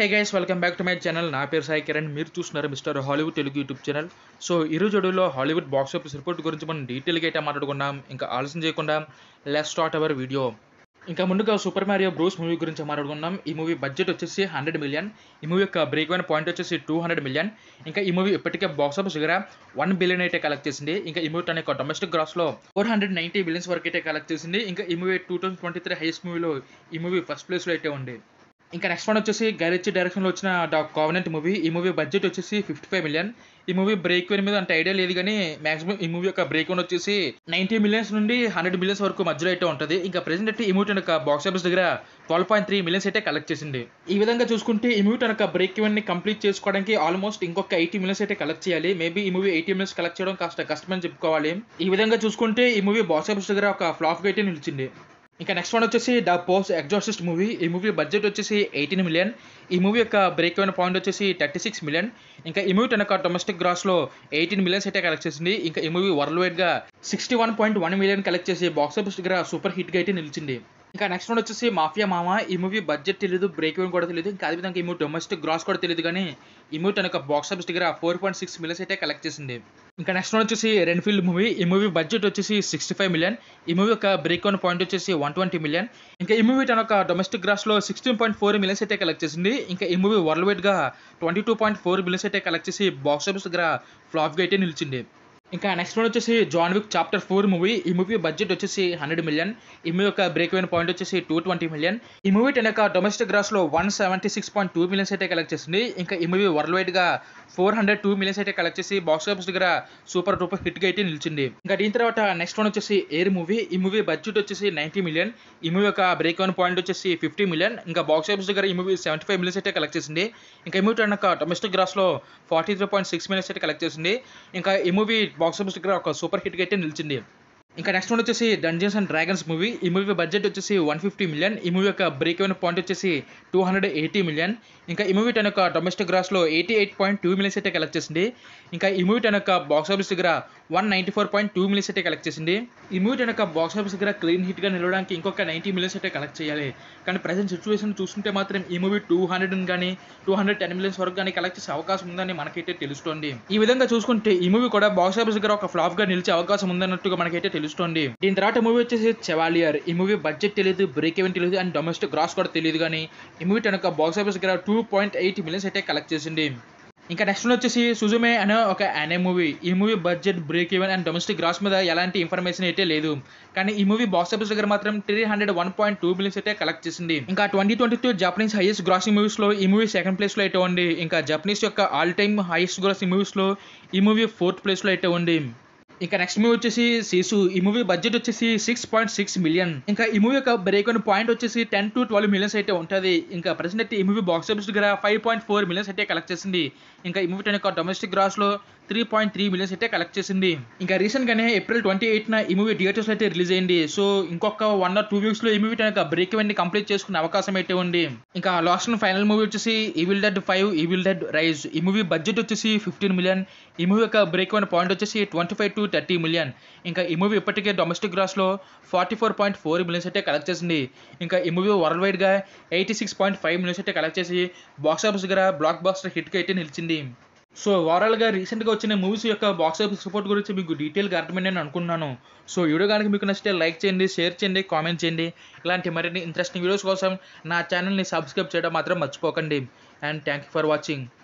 high guys welcome back to my channel నా పేరు సాయి కిరణ్ మీరు చూస్తున్నారు mister Hollywood Telugu YouTube channel so ఈ రోజు వీడియోలో హాలీవుడ్ బాక్స్ ఆఫీస్ రిపోర్ట్ గురించి మనం డీటెయిల్గా అయితే మాట్లాడుకున్నాం ఇంకా ఆలస్యం చేయకుండా లెట్ స్టార్ట్ అవర్ వీడియో ఇంకా ముందుగా సూపర్ మారియో బ్రూస్ మూవీ గురించి మాట్లాడుకున్నాం ఈ మూవీ బడ్జెట్ వచ్చేసి హండ్రెడ్ మిలియన్ ఈ మూవీ యొక్క బ్రేక్ అయిన పాయింట్ వచ్చేసి టూ హండ్రెడ్ మిలియన్ ఇంకా ఈ మూవీ ఇప్పటికే బాక్స్ ఆఫీస్ దగ్గర వన్ బిలియన్ అయితే కలెక్ట్ చేసింది ఇంకా ఈ మూవీ తన యొక్క డొమెస్టిక్ గ్రాస్లో ఫోర్ హండ్రెడ్ నైంటీ బిలియన్స్ వరకు అయితే కలెక్ట్ చేసింది ఇంకా ఈ movie two thousand twenty three highest మూవీలో ఈ మూవీ ఫస్ట్ ప్లేస్లో అయితే ఉంది ఇంకా నెక్స్ట్ వన్ వచ్చేసి గైరిచ్ డైరెక్షన్లో వచ్చిన ద కావనెంట్ మూవీ ఈ మూవీ బడ్జెట్ వచ్చేసి ఫిఫ్టీ ఫైవ్ మిలియన్ ఈ మూవీ బ్రేక్ వన్ మీద అంత ఐడియా లేదు కానీ మాక్సిమం ఈ మూవీ యొక్క బ్రేక్ వన్ వచ్చేసి నైంటీ మిలియన్స్ నుండి హండ్రెడ్ మిలియన్స్ వరకు మధ్యలో అయితే ఉంటుంది ఇంకా ప్రెసెంట్ అయితే ఈ మూవీ తన బాక్స్ ఆఫీస్ దగ్గర ట్వెల్వ్ పాయింట్ త్రీ మిలియన్స్ అయితే కలెక్ట్ చేసింది ఈ విధంగా చూసుకుంటే ఈ మూవీ తన బ్రేక్ వన్ ని కంప్లీట్ చేసుకోవడానికి ఆల్మోస్ట్ ఇంకొక ఎయిటీ మిలియన్స్ అయితే కలెక్ట్ చేయాలి మేబీ ఈ మూవీ ఎయిటీ మిలియన్స్ కలెక్ట్ చేయడం కాస్త కష్టమని చెప్పుకోవాలి ఈ విధంగా చూసుకుంటే ఈ మూవీ బాక్స్ ఆఫీస్ దగ్గర ఒక ఫ్లాప్ అయితే నిలిచింది ఇంకా నెక్స్ట్ వన్ వచ్చేసి ద పోస్ట్ ఎగ్జాస్టిస్ట్ మూవీ ఈ మూవీ బడ్జెట్ వచ్చేసి ఎయిటీన్ మిలియన్ ఈ మూవీ యొక్క బ్రేక్ అయిన పాయింట్ వచ్చేసి థర్టీ సిక్స్ మిలియన్ ఇంకా ఈ మూవీ తన డొమెస్టిక్ గ్రాస్లో ఎయిటీన్ మిలియన్స్ అయితే కలెక్ట్ చేసింది ఇంకా ఈ మూవీ వరల్డ్ వైడ్గా sixty one point one million collect చేసి బాక్స్ ఆఫీస్ దగ్గర సూపర్ హిట్గా అయితే నిలిచింది ఇంకా నెక్స్ట్ వన్ వచ్చేసి Mafia Mamma movie movie budget తెలియదు బ్రేక్ ఈవెన్ కూడా తెలియదు ఇంకా అదేవిధంగా ఈ మూవీ డొమెస్టిక్ గ్రాస్ కూడా తెలియదు కానీ ఈ మూవీ తన బాక్స్ ఆఫీస్ దగ్గర ఫోర్ పాయింట్ సిక్స్ మిలియన్స్ అయితే కలెక్ట్ చేసింది ఇంకా నెక్స్ట్ వన్ వచ్చేసి రెన్ఫీల్డ్ మూవీ ఈ మూవీ బడ్జెట్ వచ్చేసి సిక్స్టీ ఫైవ్ మిలియన్ ఈ మూవీ యొక్క బ్రేక్ వన్ పాయింట్ వచ్చేసి వన్ ట్వంటీ మిలియన్ ఇంకా ఈ మూవీ తన ఒక డొమెస్టిక్ గ్రాస్లో సిక్స్టీన్ పాయింట్ ఫోర్ మిలియన్స్ అయితే కలెక్ట్ చేసింది ఇంకా ఈ మూవీ వరల్డ్ వైడ్గా twenty two point four millions అయితే కలెక్ట్ చేసి బాక్స్ ఆఫీస్ దగ్గర ఫ్లాప్గా అయితే నిలిచింది ఇంకా నెక్స్ట్ వన్ వచ్చేసి John Wick chapter four movie ఈ మూవీ బడ్జెట్ వచ్చేసి హండ్రెడ్ మిలియన్ ఈ మూవీ యొక్క బ్రేక్ అయిన పాయింట్ వచ్చేసి టూ ట్వంటీ మిలియన్ ఈ మూవీ తన యొక్క డొమెస్టిక్ గ్రాస్లో one seventy six point two millions అయితే కలెక్ట్ చేసింది ఇంకా ఈ మూవీ వరల్డ్ వైడ్గా ఫోర్ హండ్రెడ్ టూ మిలియన్స్ అయితే కలెక్ట్ చేసి బాక్స్ ఆఫీస్ దగ్గర సూపర్ డూపర్ హిట్గా అయితే నిలిచింది ఇంకా దీని తర్వాత నెక్స్ట్ వన్ వచ్చేసి ఎయిర్ మూవీ ఈ మూవీ బడ్జెట్ వచ్చేసి నైంటీ మిలియన్ ఈ మూవీ యొక్క బ్రేక్ అయిన పాయింట్ వచ్చేసి ఫిఫ్టీ మిలియన్ ఇంకా బాక్స్ ఆఫీస్ దగ్గర ఈ మూవీ సెవెంటీ ఫైవ్ మిలియన్స్ అయితే కలెక్ట్ చేసింది ఇంకా ఈ మూవీ తన యొక్క డొమెస్టిక్ గ్రాస్లో forty three point six millions అయితే కలెక్ట్ చేసింది ఇంకా ఈ మూవీ బాక్స్ ఆఫీస్ దగ్గర ఒక సూపర్ హిట్గా అయితే నిలిచింది ఇంకా నెక్స్ట్ వన్ వచ్చేసి డంజన్స్ అండ్ డ్రాగన్స్ మూవీ ఈ మూవీ బడ్జెట్ వచ్చేసి వన్ ఫిఫ్టీ మిలియన్ ఈ మూవీ యొక్క బ్రేక్ అయిన పాయింట్ వచ్చేసి టూ హండ్రెడ్ ఎయిటీ మిలియన్ ఇంకా ఈ మూవీ తన యొక్క డొమెస్టిక్ గ్రాస్లో eighty eight point two millions అయితే కలెక్ట్ చేసింది ఇంకా ఈ మూవీ తన యొక్క బాక్స్ ఆఫీస్ దగ్గర one ninety four point two millions అయితే కలెక్ట్ చేసింది ఈ మూవీ తన యొక్క బాక్స్ ఆఫీస్ దగ్గర క్లీన్ హిట్గా నిలవడానికి ఇంకొక నైంటీ మిలియన్స్ అయితే కలెక్ట్ చేయాలి కానీ ప్రజెంట్ సిచ్యువేషన్ చూస్తుంటే మాత్రం ఈ మూవీ టూ హండ్రెడ్ కానీ టూ హండ్రెడ్ టెన్ మిలియన్స్ వరకు కానీ కలెక్ట్ చేసే అవకాశం ఉందని మనకైతే తెలుస్తోంది ఈ విధంగా చూసుకుంటే ఈ మూవీ కూడా బాక్స్ ఆఫీస్ దగ్గర ఒక ఫ్లాప్ గా నిలిచే అవకాశం ఉందన్నట్టుగా మనకైతే తెలుస్తోంది దీని తర్వాత మూవీ వచ్చేసి చెవాలియర్ ఈ మూవీ బడ్జెట్ తెలియదు బ్రేక్ ఈవెన్ తెలియదు అండ్ డొమెస్టిక్ గ్రాస్ కూడా తెలియదు కానీ ఈ మూవీ తన బాక్స్ ఆఫీస్ దగ్గర టూ పాయింట్ ఎయిట్ మిలియన్స్ అయితే కలెక్ట్ చేసింది ఇంకా నెక్స్ట్ వచ్చేసి సుజుమే అనే ఒక యానే మూవీ ఈ movie budget break even and domestic gross మీద ఎలాంటి ఇన్ఫర్మేషన్ అయితే లేదు కానీ ఈ మూవీ బాక్స్ ఆఫీస్ దగ్గర మాత్రం three hundred one point two millions అయితే కలెక్ట్ చేసింది ఇంకా twenty twenty two Japanese highest grossing movies లో ఈ మూవీ సెకండ్ ప్లేస్ లో అయితే ఉంది ఇంకా జపనీస్ యొక్క all time highest grossing movies లో ఈ మూవీ ఫోర్త్ ప్లేస్ లో అయితే ఉంది ఇంకా నెక్స్ట్ మూవీ వచ్చేసి సీసు ఈ మూవీ బడ్జెట్ వచ్చేసి సిక్స్ పాయింట్ సిక్స్ మిలియన్ ఇంకా ఈ మూవీ యొక్క బ్రేక్ అయిన పాయింట్ వచ్చేసి టెన్ టు ట్వెల్వ్ మిలియన్స్ అయితే ఉంటుంది ఇంకా ప్రెసెంట్ అయితే ఈ మూవీ బాక్స్ ఆఫీస్ దగ్గర ఫైవ్ పాయింట్ ఫోర్ మిలియన్స్ అయితే కలెక్ట్ చేసింది ఇంకా ఈ మూవీ తన యొక్క డొమెస్టిక్ గ్రాస్ లో త్రీ పాయింట్ త్రీ మిలియన్స్ అయితే కలెక్ట్ చేసింది ఇంకా రీసెంట్ గానే ఏప్రిల్ ట్వంటీ ఎయిట్న ఈ మూవీ థియేటర్స్ అయితే రిలీజ్ అయింది సో ఇంకొక వన్ ఆర్ టూ వీక్స్ లో ఈ మూవీ తన బ్రేక్ ఈవెంట్ కంప్లీట్ చేసుకునే అవకాశం అయితే ఉంది ఇంకా లాస్ట్ ఫైనల్ మూవీ వచ్చేసి Evil Dead five Evil Dead Rise ఈ మూవీ బడ్జెట్ వచ్చేసి ఫిఫ్టీన్ మిలియన్ ఈ మూవీ యొక్క బ్రేక్ అయిన పాయింట్ వచ్చేసి twenty five to thirty million ఇంకా ఈ మూవీ ఇప్పటికే డొమెస్టిక్ గ్రాస్లో forty four point four millions అయితే కలెక్ట్ చేసింది ఇంకా ఈ మూవీ వరల్డ్ వైడ్గా eighty six point five millions అయితే కలెక్ట్ చేసి బాక్స్ ఆఫీస్ దగ్గర బ్లాక్ బాస్టర్ హిట్కి అయితే నిలిచింది సో ఓవరాల్గా రీసెంట్గా వచ్చిన మూవీస్ యొక్క బాక్స్ ఆఫీస్ సపోర్ట్ గురించి మీకు డీటెయిల్గా అర్థమైందని అనుకున్నాను సో వీడియో కనుక మీకు నచ్చితే లైక్ చేయండి షేర్ చేయండి కామెంట్ చేయండి ఇలాంటి మరిన్ని ఇంట్రెస్టింగ్ వీడియోస్ కోసం నా ఛానల్ని సబ్స్క్రైబ్ చేయడం మాత్రం మర్చిపోకండి and thank you for watching